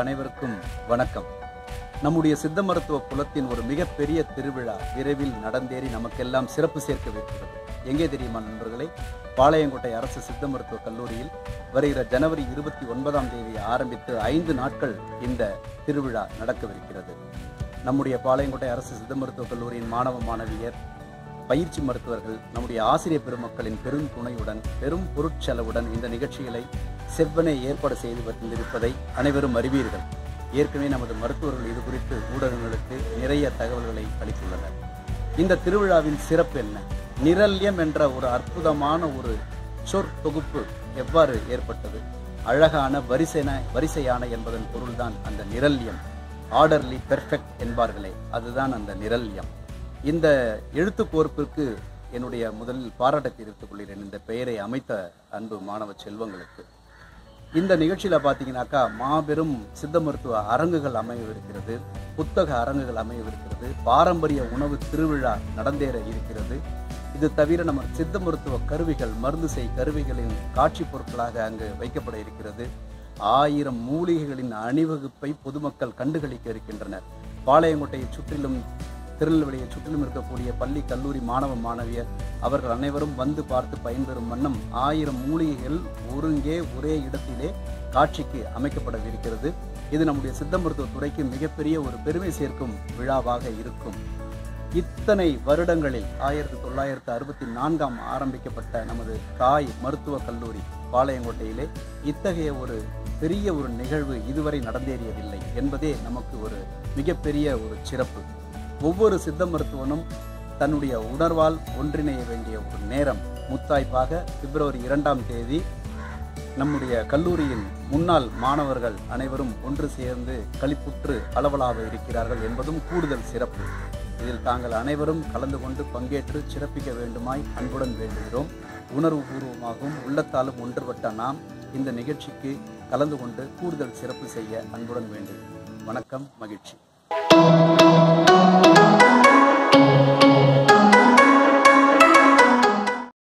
அனைவருக்கும் வணக்கம் நம்முடைய சித்த மருத்துவ குலத்தின் ஒரு மிகப்பெரிய திருவிழா விரைவில் நடந்தேறி நமக்கெல்லாம் சிறப்பு சேர்க்கவிருக்கிறது எங்கே தெரியுமா நண்பர்களே பாளையங்கோட்டை அரசு சித்த மருத்துவ கல்லூரியில் வருகிற ஜனவரி இருபத்தி ஒன்பதாம் தேதி ஆரம்பித்து ஐந்து நாட்கள் இந்த திருவிழா நடக்கவிருக்கிறது நம்முடைய பாளையங்கோட்டை அரசு சித்த மருத்துவ கல்லூரியின் மாணவ மாணவியர் பயிற்சி மருத்துவர்கள் நம்முடைய ஆசிரியர் பெருமக்களின் பெரும் துணையுடன் பெரும் பொருட்செலவுடன் இந்த நிகழ்ச்சிகளை செவ்வனே ஏற்பாடு செய்து வந்திருப்பதை அனைவரும் அறிவீர்கள் ஏற்கனவே நமது மருத்துவர்கள் இது குறித்து ஊடகங்களுக்கு நிறைய தகவல்களை அளித்துள்ளனர் இந்த திருவிழாவின் சிறப்பு என்ன நிரல்யம் என்ற ஒரு அற்புதமான ஒரு சொற் தொகுப்பு எவ்வாறு ஏற்பட்டது அழகான வரிசைன வரிசையான என்பதன் பொருள்தான் அந்த நிரல்யம் ஆர்டர்லி பெர்ஃபெக்ட் என்பார்களே அதுதான் அந்த நிரல்யம் இந்த எழுத்து கோர்ப்பிற்கு என்னுடைய முதலில் பாராட்ட தெரிவித்துக் கொள்கிறேன் இந்த பெயரை அமைத்த அன்பு மாணவ செல்வங்களுக்கு இந்த நிகழ்ச்சியில பார்த்தீங்கன்னாக்கா மாபெரும் சித்த மருத்துவ அரங்குகள் அமையவிருக்கிறது புத்தக அரங்குகள் அமையவிருக்கிறது பாரம்பரிய உணவு திருவிழா நடந்தேற இருக்கிறது இது தவிர நம்ம சித்த மருத்துவ கருவிகள் மருந்து செய் கருவிகளின் காட்சி பொருட்களாக அங்கு வைக்கப்பட இருக்கிறது ஆயிரம் மூலிகைகளின் அணிவகுப்பை பொதுமக்கள் கண்டுகளிக்க இருக்கின்றனர் பாளையங்கோட்டையை சுற்றிலும் திருநெல்வேலியை சுற்றிலும் இருக்கக்கூடிய பள்ளி கல்லூரி மாணவ மாணவியர் அவர்கள் அனைவரும் வந்து பார்த்து பயன்பெறும் வண்ணம் ஆயிரம் மூலிகைகள் ஒருங்கே ஒரே இடத்திலே காட்சிக்கு அமைக்கப்படவிருக்கிறது இது நம்முடைய சித்த மருத்துவ துறைக்கு மிகப்பெரிய ஒரு பெருமை சேர்க்கும் விழாவாக இருக்கும் இத்தனை வருடங்களில் ஆயிரத்தி தொள்ளாயிரத்து அறுபத்தி நான்காம் ஆரம்பிக்கப்பட்ட நமது தாய் மருத்துவக் கல்லூரி பாளையங்கோட்டையிலே இத்தகைய ஒரு பெரிய ஒரு நிகழ்வு இதுவரை நடந்தேறியதில்லை என்பதே நமக்கு ஒரு மிகப்பெரிய ஒரு சிறப்பு ஒவ்வொரு சித்த மருத்துவனும் தன்னுடைய உணர்வால் ஒன்றிணைய வேண்டிய ஒரு நேரம் முத்தாய்ப்பாக பிப்ரவரி இரண்டாம் தேதி நம்முடைய கல்லூரியின் முன்னாள் மாணவர்கள் அனைவரும் ஒன்று சேர்ந்து களிப்புற்று அளவலாக இருக்கிறார்கள் என்பதும் கூடுதல் சிறப்பு இதில் தாங்கள் அனைவரும் கலந்து கொண்டு பங்கேற்று சிறப்பிக்க வேண்டுமாய் அன்புடன் வேண்டுகிறோம் உணர்வு பூர்வமாகவும் உள்ளத்தாலும் ஒன்றுபட்ட நாம் இந்த நிகழ்ச்சிக்கு கலந்து கொண்டு கூடுதல் சிறப்பு செய்ய அன்புடன் வேண்டுகிறோம் வணக்கம் மகிழ்ச்சி